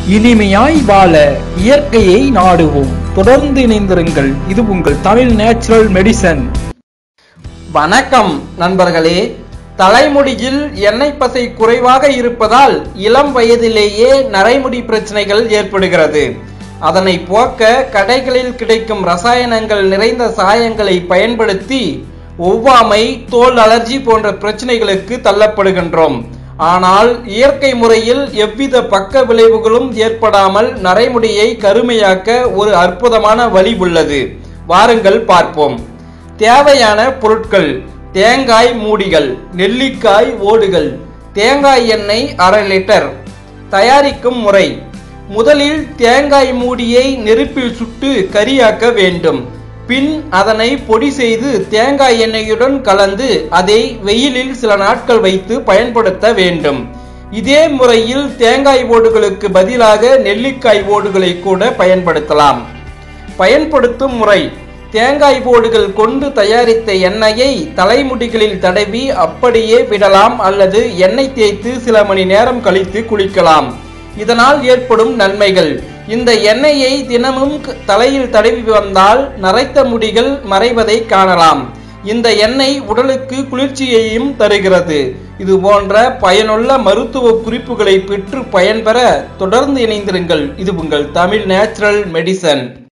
இனிமையாய் வாழ இயற்கையை நாடுவோம் தொடர்ந்து இணைந்திருங்கள் இது உங்கள் தமிழ் நேச்சுரல் மெடிசன் வணக்கம் நண்பர்களே தலைமுடியில் எண்ணெய் பசை குறைவாக இருப்பதால் இளம் வயதிலேயே நரைமுடி பிரச்சனைகள் ஏற்படுகிறது அதனை போக்க கடைகளில் கிடைக்கும் ரசாயனங்கள் நிறைந்த சாயங்களை பயன்படுத்தி ஒவ்வாமை தோல் அலர்ஜி போன்ற பிரச்சனைகளுக்கு தள்ளப்படுகின்றோம் ஆனால் இயற்கை முறையில் எவ்வித பக்க விளைவுகளும் ஏற்படாமல் நரைமுடியை கருமையாக்க ஒரு அற்புதமான வழி உள்ளது வாருங்கள் பார்ப்போம் தேவையான பொருட்கள் தேங்காய் மூடிகள் நெல்லிக்காய் ஓடுகள் தேங்காய் எண்ணெய் அரை லிட்டர் தயாரிக்கும் முறை முதலில் தேங்காய் மூடியை நெருப்பில் சுட்டு கரியாக்க வேண்டும் பின் அதனை பொடி செய்து தேங்காய் எண்ணெயுடன் கலந்து அதை வெயிலில் சில நாட்கள் வைத்து பயன்படுத்த வேண்டும் இதே முறையில் தேங்காய் ஓடுகளுக்கு பதிலாக நெல்லிக்காய் ஓடுகளை கூட பயன்படுத்தலாம் பயன்படுத்தும் முறை தேங்காய் போடுகள் கொண்டு தயாரித்த எண்ணெயை தலைமுடிகளில் தடவி அப்படியே விடலாம் அல்லது எண்ணெய் தேய்த்து சில மணி நேரம் கழித்து குளிக்கலாம் இதனால் ஏற்படும் நன்மைகள் இந்த எண்ணெயை தினமும் க- தலையில் தடவி வந்தால் நரைத்த முடிகள் மறைவதை காணலாம் இந்த எண்ணெய் உடலுக்கு குளிர்ச்சியையும் தருகிறது இது போன்ற பயனுள்ள மருத்துவ குறிப்புகளை பெற்று பயன்பெற தொடர்ந்து இணைந்திருங்கள் இது உங்கள் தமிழ் நேச்சுரல் மெடிசன்